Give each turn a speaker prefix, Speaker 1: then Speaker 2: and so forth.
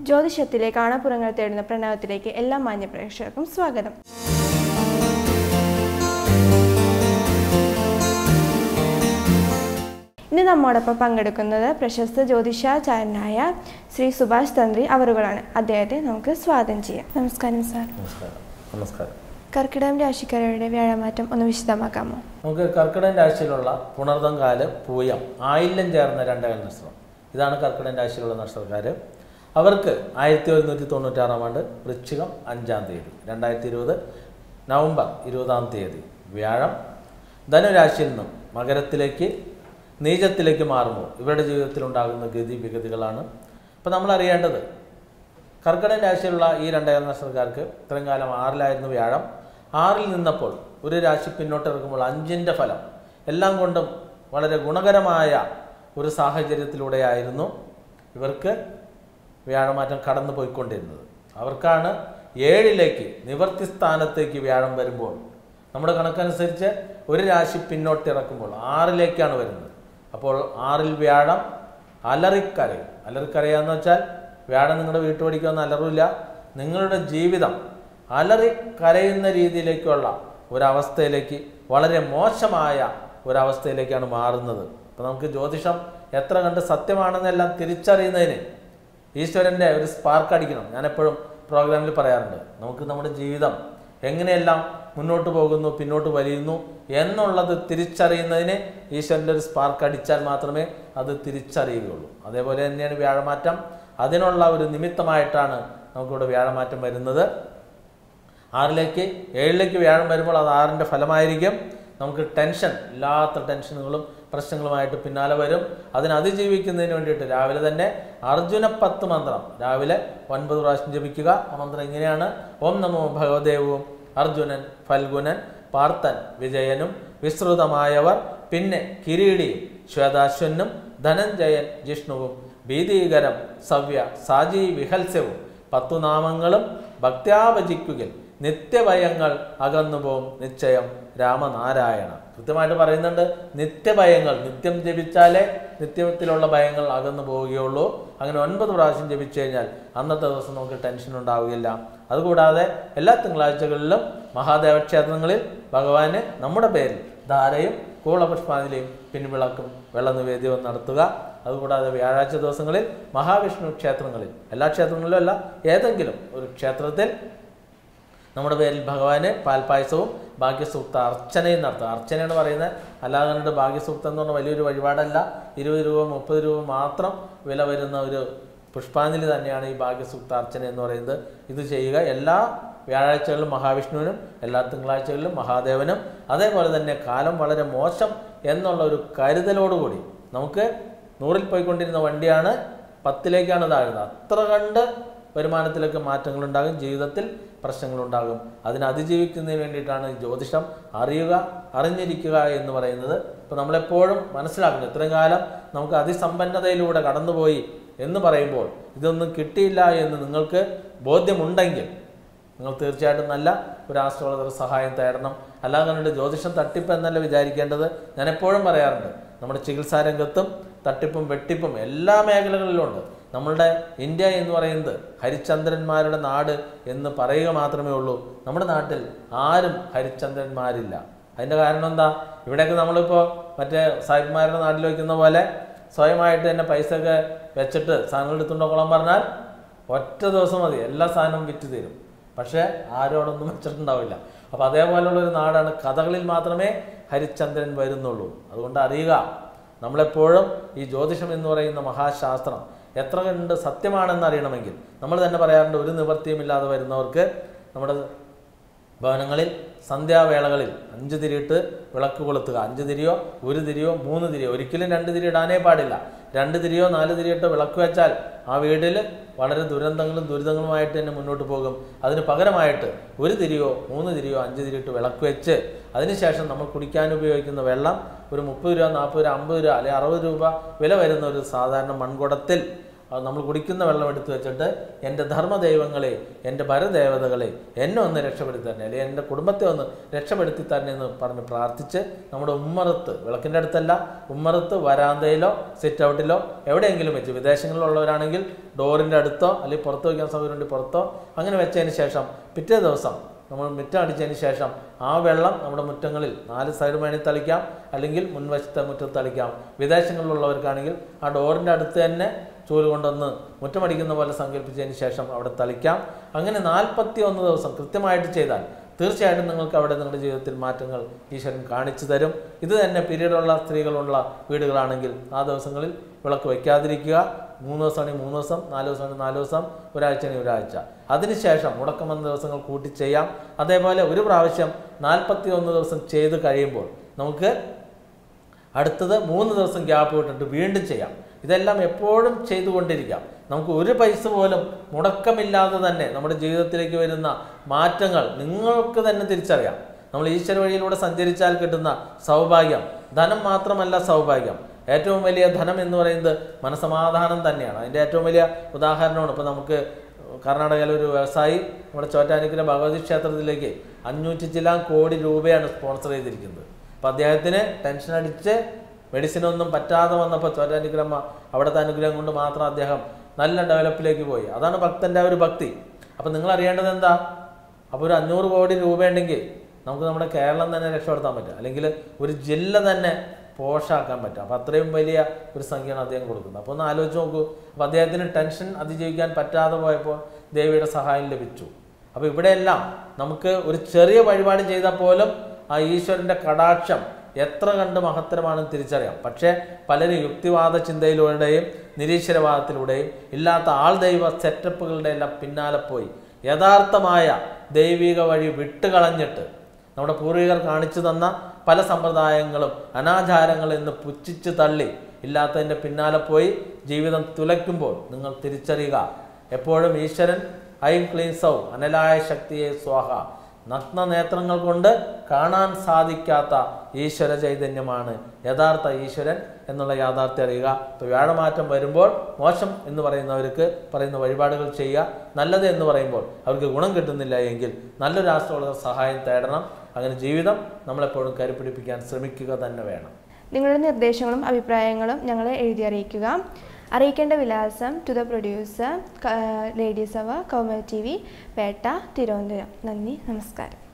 Speaker 1: ജ്യോതിഷത്തിലെ കാണാപ്പുറങ്ങൾ തേടുന്ന പ്രണവത്തിലേക്ക് എല്ലാ മാന്യ പ്രേക്ഷകർക്കും സ്വാഗതം ഇന്ന് നമ്മോടൊപ്പം പങ്കെടുക്കുന്നത് പ്രശസ്ത ജ്യോതിഷാചാര്യനായ ശ്രീ സുഭാഷ് തന്ത്രി അവറുകളാണ് അദ്ദേഹത്തെ നമുക്ക് സ്വാഗതം ചെയ്യാം നമസ്കാരം സാർ
Speaker 2: നമസ്കാരം നമസ്കാരം
Speaker 1: കർക്കിടകം രാശിക്കാരുടെ വ്യാഴമാറ്റം ഒന്ന് വിശദമാക്കാമോ
Speaker 2: നമുക്ക് കർക്കിടകൻ രാശിയിലുള്ള പുണർദം കാല് പൂയം ആയില്യം ചേർന്ന രണ്ടകൽ നക്ഷത്രം ഇതാണ് കർക്കിടകൻ രാശിയിലുള്ള നക്ഷത്രക്കാർ അവർക്ക് ആയിരത്തി ഒരുന്നൂറ്റി തൊണ്ണൂറ്റാറാം ആണ്ട് വൃശ്ചികം അഞ്ചാം തീയതി രണ്ടായിരത്തി ഇരുപത് നവംബർ ഇരുപതാം തീയതി വ്യാഴം ധനുരാശിയിൽ നിന്നും മകരത്തിലേക്ക് നീചത്തിലേക്ക് മാറുമ്പോൾ ഇവരുടെ ജീവിതത്തിൽ ഉണ്ടാകുന്ന ഗതി വിഗതികളാണ് അപ്പോൾ നമ്മൾ അറിയേണ്ടത് കർക്കിടക രാശിയിലുള്ള ഈ രണ്ടേക നക്ഷത്രക്കാർക്ക് ഇത്രയും കാലം ആറിലായിരുന്നു വ്യാഴം ആറിൽ നിന്നപ്പോൾ ഒരു രാശി പിന്നോട്ട് ഇറക്കുമ്പോൾ അഞ്ചിൻ്റെ ഫലം എല്ലാം കൊണ്ടും വളരെ ഗുണകരമായ ഒരു സാഹചര്യത്തിലൂടെയായിരുന്നു ഇവർക്ക് വ്യാഴമാറ്റം കടന്നു പോയിക്കൊണ്ടിരുന്നത് അവർക്കാണ് ഏഴിലേക്ക് നിവർത്തി സ്ഥാനത്തേക്ക് വ്യാഴം വരുമ്പോൾ നമ്മുടെ കണക്കനുസരിച്ച് ഒരു രാശി പിന്നോട്ട് ഇറക്കുമ്പോൾ ആറിലേക്കാണ് വരുന്നത് അപ്പോൾ ആറിൽ വ്യാഴം അലറിക്കരയും അലറിക്കരയാന്ന് വെച്ചാൽ വ്യാഴം നിങ്ങളുടെ വീട്ടുപടിക്കൊന്നും അലറില്ല നിങ്ങളുടെ ജീവിതം അലറി കരയുന്ന രീതിയിലേക്കുള്ള ഒരവസ്ഥയിലേക്ക് വളരെ മോശമായ ഒരവസ്ഥയിലേക്കാണ് മാറുന്നത് അപ്പോൾ നമുക്ക് ജ്യോതിഷം എത്ര കണ്ട് സത്യമാണെന്നെല്ലാം തിരിച്ചറിയുന്നതിന് ഈശ്വരൻ്റെ ഒരു സ്പാർക്ക് അടിക്കണം ഞാൻ എപ്പോഴും പ്രോഗ്രാമിൽ പറയാറുണ്ട് നമുക്ക് നമ്മുടെ ജീവിതം എങ്ങനെയെല്ലാം മുന്നോട്ട് പോകുന്നു പിന്നോട്ട് വലിയുന്നു എന്നുള്ളത് തിരിച്ചറിയുന്നതിന് ഈശ്വരൻ്റെ ഒരു സ്പാർക്ക് അടിച്ചാൽ മാത്രമേ അത് തിരിച്ചറിയുകയുള്ളൂ അതേപോലെ തന്നെയാണ് വ്യാഴമാറ്റം അതിനുള്ള ഒരു നിമിത്തമായിട്ടാണ് നമുക്കിവിടെ വ്യാഴമാറ്റം വരുന്നത് ആറിലേക്ക് ഏഴിലേക്ക് വ്യാഴം വരുമ്പോൾ അത് ആറിൻ്റെ ഫലമായിരിക്കും നമുക്ക് ടെൻഷൻ ഇല്ലാത്ത ടെൻഷനുകളും പ്രശ്നങ്ങളുമായിട്ട് പിന്നാലെ വരും അതിനെ അതിജീവിക്കുന്നതിന് വേണ്ടിയിട്ട് രാവിലെ തന്നെ അർജുന പത്ത് മന്ത്രം രാവിലെ ഒൻപത് പ്രാവശ്യം ജപിക്കുക ആ മന്ത്രം ഇങ്ങനെയാണ് ഓം നമോ ഭഗവദേവും അർജുനൻ ഫൽഗുനൻ പാർത്തൻ വിജയനും വിസ്തൃതമായവർ പിന്നെ കിരീടിയും ശ്വേതാശ്വനും ധനഞ്ജയൻ ജിഷ്ണുവും ഭീതീകരം സവ്യ സാജി വിഹൽസ്യവും പത്തു നാമങ്ങളും ഭക്ത്യാഭജിക്കുകിൽ നിത്യഭയങ്ങൾ അകന്നുപോകും നിശ്ചയം രാമനാരായണ കൃത്യമായിട്ട് പറയുന്നുണ്ട് നിത്യഭയങ്ങൾ നിത്യം ജപിച്ചാലേ നിത്യത്തിലുള്ള ഭയങ്ങൾ അകന്നു പോവുകയുള്ളൂ അങ്ങനെ ഒൻപത് പ്രാവശ്യം ജപിച്ചു കഴിഞ്ഞാൽ അന്നത്തെ ദിവസം നമുക്ക് ടെൻഷൻ ഉണ്ടാവുകയില്ല അതുകൂടാതെ എല്ലാ തിങ്കളാഴ്ചകളിലും മഹാദേവ ക്ഷേത്രങ്ങളിൽ ഭഗവാന് നമ്മുടെ പേരിൽ ധാരയും കൂളപുഷ്പാഞ്ജലിയും പിൻവിളക്കും വെള്ളനിവേദ്യവും നടത്തുക അതുകൂടാതെ വ്യാഴാഴ്ച ദിവസങ്ങളിൽ മഹാവിഷ്ണു ക്ഷേത്രങ്ങളിൽ എല്ലാ ക്ഷേത്രങ്ങളിലും അല്ല ഏതെങ്കിലും ഒരു ക്ഷേത്രത്തിൽ നമ്മുടെ പേരിൽ ഭഗവാന് പാൽപ്പായസവും ഭാഗ്യസൂക്ത അർച്ചനയും നടത്തുക അർച്ചനയാണ് പറയുന്നത് അല്ലാതെ കണ്ടിട്ട് ഭാഗ്യസൂക്തം എന്ന് പറഞ്ഞാൽ വലിയൊരു വഴിപാടല്ല ഇരുപത് രൂപ മുപ്പത് രൂപ മാത്രം വില വരുന്ന ഒരു പുഷ്പാഞ്ജലി തന്നെയാണ് ഈ ഭാഗ്യസൂക്ത അർച്ചന എന്ന് പറയുന്നത് ഇത് ചെയ്യുക എല്ലാ വ്യാഴാഴ്ചകളിലും മഹാവിഷ്ണുവിനും എല്ലാ തിങ്കളാഴ്ചകളിലും മഹാദേവനും അതേപോലെ തന്നെ കാലം വളരെ മോശം എന്നുള്ള ഒരു കരുതലോടുകൂടി നമുക്ക് നൂറിൽ പോയിക്കൊണ്ടിരുന്ന വണ്ടിയാണ് പത്തിലേക്കാണ് താഴുന്നത് അത്ര കണ്ട് വരുമാനത്തിലൊക്കെ മാറ്റങ്ങളുണ്ടാകും ജീവിതത്തിൽ പ്രശ്നങ്ങളുണ്ടാകും അതിനെ അതിജീവിക്കുന്നതിന് വേണ്ടിയിട്ടാണ് ഈ ജ്യോതിഷം അറിയുക അറിഞ്ഞിരിക്കുക എന്ന് പറയുന്നത് ഇപ്പോൾ നമ്മളെപ്പോഴും മനസ്സിലാക്കണം ഇത്രയും കാലം നമുക്ക് അതിസമ്പന്നതയിലൂടെ കടന്നുപോയി എന്ന് പറയുമ്പോൾ ഇതൊന്നും കിട്ടിയില്ല എന്ന് നിങ്ങൾക്ക് ബോധ്യമുണ്ടെങ്കിൽ നിങ്ങൾ തീർച്ചയായിട്ടും നല്ല ഒരു ആസ്ട്രോളജർ സഹായം തേടണം അല്ലാതെ കണ്ടിട്ട് ജ്യോതിഷം തട്ടിപ്പ് എന്നല്ല വിചാരിക്കേണ്ടത് ഞാൻ എപ്പോഴും പറയാറുണ്ട് നമ്മുടെ ചികിത്സാ രംഗത്തും തട്ടിപ്പും വെട്ടിപ്പും എല്ലാ മേഖലകളിലും ഉണ്ട് നമ്മളുടെ ഇന്ത്യ എന്ന് പറയുന്നത് ഹരിചന്ദ്രന്മാരുടെ നാട് എന്ന് പറയുക മാത്രമേ ഉള്ളൂ നമ്മുടെ നാട്ടിൽ ആരും ഹരിചന്ദ്രന്മാരില്ല അതിൻ്റെ കാരണം എന്താ ഇവിടെയൊക്കെ നമ്മളിപ്പോൾ മറ്റേ സാഹിബ്മാരുടെ നാട്ടിൽ വയ്ക്കുന്ന പോലെ സ്വയമായിട്ട് തന്നെ പൈസ ഒക്കെ വെച്ചിട്ട് സാധനങ്ങൾ എടുത്തുകൊണ്ടോളം പറഞ്ഞാൽ ഒറ്റ ദിവസം മതി എല്ലാ സാധനവും വിറ്റ് തീരും പക്ഷേ ആരോടൊന്നും വെച്ചിട്ടുണ്ടാവില്ല അപ്പോൾ അതേപോലെയുള്ള ഒരു നാടാണ് കഥകളിൽ മാത്രമേ ഹരിചന്ദ്രൻ വരുന്നുള്ളൂ അതുകൊണ്ട് അറിയുക നമ്മളെപ്പോഴും ഈ ജ്യോതിഷം എന്ന് പറയുന്ന മഹാശാസ്ത്രം എത്ര കണ്ട് സത്യമാണെന്ന് അറിയണമെങ്കിൽ നമ്മൾ തന്നെ പറയാറുണ്ട് ഒരു നിവൃത്തിയുമില്ലാതെ വരുന്നവർക്ക് നമ്മുടെ ഭവനങ്ങളിൽ സന്ധ്യാവേളകളിൽ അഞ്ച് തിരിയിട്ട് വിളക്ക് കൊളുത്തുക അഞ്ച് തിരിയോ ഒരു തിരിയോ മൂന്ന് തിരിയോ ഒരിക്കലും രണ്ട് തിരി ഇടാനേ പാടില്ല രണ്ട് തിരിയോ നാല് തിരിയിട്ട് വിളക്ക് വെച്ചാൽ ആ വീട്ടിൽ വളരെ ദുരന്തങ്ങളും ദുരിതങ്ങളുമായിട്ട് തന്നെ മുന്നോട്ട് പോകും അതിന് പകരമായിട്ട് ഒരു തിരിയോ മൂന്ന് തിരിയോ അഞ്ച് തിരിയിട്ട് വിളക്ക് വെച്ച് അതിനുശേഷം നമ്മൾ കുടിക്കാൻ ഉപയോഗിക്കുന്ന വെള്ളം ഒരു മുപ്പത് രൂപ നാൽപ്പത് രൂപ അമ്പത് രൂപ അല്ലെങ്കിൽ അറുപത് രൂപ വില വരുന്ന ഒരു സാധാരണ മൺകുടത്തിൽ അത് നമ്മൾ കുടിക്കുന്ന വെള്ളം എടുത്തു വെച്ചിട്ട് എൻ്റെ ധർമ്മദൈവങ്ങളെ എൻ്റെ ഭരദേവതകളെ എന്നെ ഒന്ന് രക്ഷപ്പെടുത്തി തന്നെ അല്ലെങ്കിൽ എൻ്റെ കുടുംബത്തെ ഒന്ന് രക്ഷപ്പെടുത്തി തന്നെ എന്ന് പറഞ്ഞ് പ്രാർത്ഥിച്ച് നമ്മുടെ ഉമ്മറത്ത് വിളക്കിൻ്റെ അടുത്തല്ല ഉമ്മറത്ത് വരാന്തയിലോ സിറ്റ് ഔട്ടിലോ എവിടെയെങ്കിലും വെച്ച് വിദേശങ്ങളിലുള്ളവരാണെങ്കിൽ ഡോറിൻ്റെ അടുത്തോ അല്ലെങ്കിൽ പുറത്ത് വയ്ക്കാൻ സൗകര്യമുണ്ട് പുറത്തോ അങ്ങനെ വെച്ചതിന് ശേഷം പിറ്റേ ദിവസം നമ്മൾ മുറ്റം അടിച്ചതിന് ശേഷം ആ വെള്ളം നമ്മുടെ മുറ്റങ്ങളിൽ നാല് സൈഡ് വേണി തളിക്കാം അല്ലെങ്കിൽ മുൻവശത്തെ മുറ്റത്ത് തളിക്കാം വിദേശങ്ങളിലുള്ളവർക്കാണെങ്കിൽ ആ ഡോറിൻ്റെ അടുത്ത് തന്നെ ചൂല് കൊണ്ടൊന്ന് മുറ്റമടിക്കുന്ന പോലെ സങ്കല്പിച്ചതിന് ശേഷം അവിടെ തളിക്കാം അങ്ങനെ നാൽപ്പത്തി ഒന്ന് ദിവസം കൃത്യമായിട്ട് ചെയ്താൽ തീർച്ചയായിട്ടും നിങ്ങൾക്ക് അവിടെ നിങ്ങളുടെ ജീവിതത്തിൽ മാറ്റങ്ങൾ ഈശ്വരൻ കാണിച്ചു തരും ഇത് തന്നെ പീരീഡുള്ള സ്ത്രീകളുള്ള വീടുകളാണെങ്കിൽ ആ ദിവസങ്ങളിൽ വിളക്ക് വയ്ക്കാതിരിക്കുക മൂന്ന് ദിവസമാണെങ്കിൽ മൂന്ന് ദിവസം നാല് ദിവസമാണെങ്കിൽ നാല് ദിവസം ഒരാഴ്ചയാണെങ്കിൽ ഒരാഴ്ച അതിനുശേഷം മുടക്കം വന്ന ദിവസങ്ങൾ കൂട്ടി ചെയ്യാം അതേപോലെ ഒരു പ്രാവശ്യം നാൽപ്പത്തി ഒന്ന് ദിവസം ചെയ്ത് കഴിയുമ്പോൾ നമുക്ക് അടുത്തത് മൂന്ന് ദിവസം ഗ്യാപ്പ് വിട്ടിട്ട് വീണ്ടും ചെയ്യാം ഇതെല്ലാം എപ്പോഴും ചെയ്തുകൊണ്ടിരിക്കാം നമുക്ക് ഒരു പൈസ പോലും മുടക്കമില്ലാതെ തന്നെ നമ്മുടെ ജീവിതത്തിലേക്ക് വരുന്ന മാറ്റങ്ങൾ നിങ്ങൾക്ക് തന്നെ തിരിച്ചറിയാം നമ്മൾ ഈശ്വര വഴിയിലൂടെ സഞ്ചരിച്ചാൽ കിട്ടുന്ന സൗഭാഗ്യം ധനം മാത്രമല്ല സൗഭാഗ്യം ഏറ്റവും വലിയ ധനം എന്ന് പറയുന്നത് മനസമാധാനം തന്നെയാണ് അതിൻ്റെ ഏറ്റവും വലിയ ഉദാഹരണമാണ് ഇപ്പോൾ നമുക്ക് കർണാടകയിലെ ഒരു വ്യവസായി നമ്മുടെ ചോറ്റാനിക്കര ഭഗവതി ക്ഷേത്രത്തിലേക്ക് അഞ്ഞൂറ്റി ചില കോടി രൂപയാണ് സ്പോൺസർ ചെയ്തിരിക്കുന്നത് അപ്പോൾ അദ്ദേഹത്തിന് ടെൻഷൻ അടിച്ച് മെഡിസിൻ ഒന്നും പറ്റാതെ വന്നപ്പോൾ ചോറ്റാനിക്കരമ്മ അവിടുത്തെ അനുഗ്രഹം കൊണ്ട് മാത്രം അദ്ദേഹം നല്ല ഡെവലപ്പിലേക്ക് പോയി അതാണ് ഭക്തൻ്റെ ആ ഒരു ഭക്തി അപ്പം നിങ്ങൾ അറിയേണ്ടത് എന്താ അപ്പോൾ ഒരു അഞ്ഞൂറ് കോടി രൂപ ഉണ്ടെങ്കിൽ നമുക്ക് നമ്മുടെ കേരളം തന്നെ രക്ഷപ്പെടുത്താൻ പറ്റും അല്ലെങ്കിൽ ഒരു ജില്ല തന്നെ പോഷാക്കാൻ പറ്റും അപ്പോൾ അത്രയും വലിയ ഒരു സംഖ്യയാണ് അദ്ദേഹം കൊടുക്കുന്നത് അപ്പോൾ ഒന്ന് ആലോചിച്ച് നോക്കൂ അപ്പോൾ അദ്ദേഹത്തിന് ടെൻഷൻ അതിജീവിക്കാൻ പറ്റാതെ പോയപ്പോൾ ദേവിയുടെ സഹായം ലഭിച്ചു അപ്പോൾ ഇവിടെയെല്ലാം നമുക്ക് ഒരു ചെറിയ വഴിപാട് ചെയ്താൽ പോലും ആ ഈശ്വരൻ്റെ കടാക്ഷം എത്ര കണ്ട് മഹത്തരമാണെന്ന് തിരിച്ചറിയാം പക്ഷേ പലരും യുക്തിവാദ ചിന്തയിലൂടെയും നിരീശ്വരവാദത്തിലൂടെയും ഇല്ലാത്ത ആൾ ദൈവ സെറ്റപ്പുകളുടെ എല്ലാം പിന്നാലെ പോയി യഥാർത്ഥമായ ദൈവിക വഴി വിട്ടുകളഞ്ഞിട്ട് നമ്മുടെ പൂർവികർ കാണിച്ചു തന്ന പല സമ്പ്രദായങ്ങളും അനാചാരങ്ങൾ എന്ന് പുച്ഛിച്ച് തള്ളി ഇല്ലാത്തതിൻ്റെ പിന്നാലെ പോയി ജീവിതം തുലയ്ക്കുമ്പോൾ നിങ്ങൾ തിരിച്ചറിയുക എപ്പോഴും ഈശ്വരൻ ഐം ക്ലീൻ സൗ അനലായ ശക്തിയെ സ്വാഹ നഗ്ന നേത്രങ്ങൾ കൊണ്ട് കാണാൻ സാധിക്കാത്ത ഈശ്വര ചൈതന്യമാണ് യഥാർത്ഥ ഈശ്വരൻ എന്നുള്ള യാഥാർത്ഥ്യം അറിയുക ഇപ്പോൾ വ്യാഴമാറ്റം വരുമ്പോൾ മോശം എന്ന് പറയുന്നവർക്ക് പറയുന്ന വഴിപാടുകൾ ചെയ്യുക നല്ലത് എന്ന് പറയുമ്പോൾ അവർക്ക് ഗുണം കിട്ടുന്നില്ല എങ്കിൽ നല്ലൊരു ആസ്ട്രോളജർ സഹായം തേടണം അങ്ങനെ ജീവിതം നമ്മളെപ്പോഴും കരുപിടിപ്പിക്കാൻ ശ്രമിക്കുക തന്നെ വേണം
Speaker 1: നിങ്ങളുടെ നിർദ്ദേശങ്ങളും അഭിപ്രായങ്ങളും ഞങ്ങളെ എഴുതി അറിയിക്കുക അറിയിക്കേണ്ട വിലാസം to the producer ladies hour കൗമ ടി വി പേട്ട തിരുവനന്തപുരം നന്ദി നമസ്കാരം